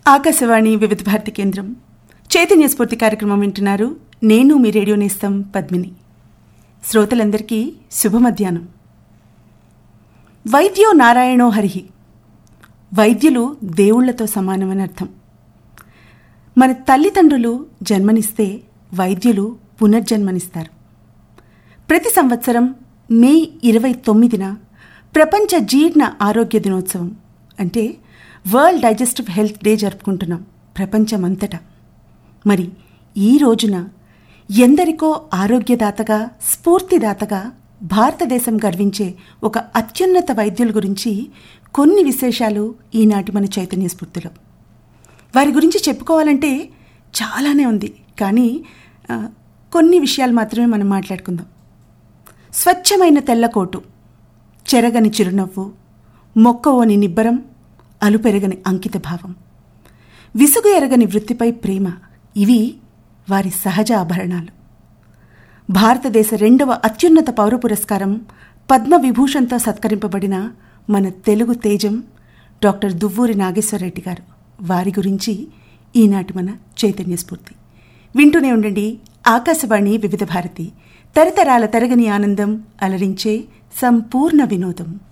ఆకాశవాణి వివిధ భారతి కేంద్రం చైతన్య స్ఫూర్తి కార్యక్రమం వింటున్నారు నేను మీ రేడియో నేస్తం పద్మిని శ్రోతలందరికీ శుభ మధ్యాహ్నం వైద్యో నారాయణో హరిహి వైద్యులు దేవుళ్లతో సమానమని అర్థం మన తల్లిదండ్రులు జన్మనిస్తే వైద్యులు పునర్జన్మనిస్తారు ప్రతి సంవత్సరం మే ఇరవై తొమ్మిదిన ప్రపంచ జీర్ణ ఆరోగ్య దినోత్సవం అంటే వరల్డ్ డైజెస్టివ్ హెల్త్ డే జరుపుకుంటున్నాం ప్రపంచమంతటా మరి ఈ రోజున ఎందరికో ఆరోగ్యదాతగా స్ఫూర్తిదాతగా భారతదేశం గర్వించే ఒక అత్యున్నత వైద్యుల గురించి కొన్ని విశేషాలు ఈనాటి మన చైతన్య స్ఫూర్తిలో వారి గురించి చెప్పుకోవాలంటే చాలానే ఉంది కానీ ఆ, కొన్ని విషయాలు మాత్రమే మనం మాట్లాడుకుందాం స్వచ్ఛమైన తెల్లకోటు చెరగని చిరునవ్వు మొక్కవోని నిబ్బరం అలుపెరగని అంకిత భావం విసుగు ఎరగని వృత్తిపై ప్రేమ ఇవి వారి సహజ ఆభరణాలు భారతదేశ రెండవ అత్యున్నత పౌర పురస్కారం పద్మ విభూషణ్తో సత్కరింపబడిన మన తెలుగు తేజం డాక్టర్ దువ్వూరి నాగేశ్వరరెడ్డి గారు వారి గురించి ఈనాటి మన చైతన్య స్ఫూర్తి వింటూనే ఉండండి ఆకాశవాణి వివిధ భారతి తరతరాల తరగని ఆనందం అలరించే సంపూర్ణ వినోదం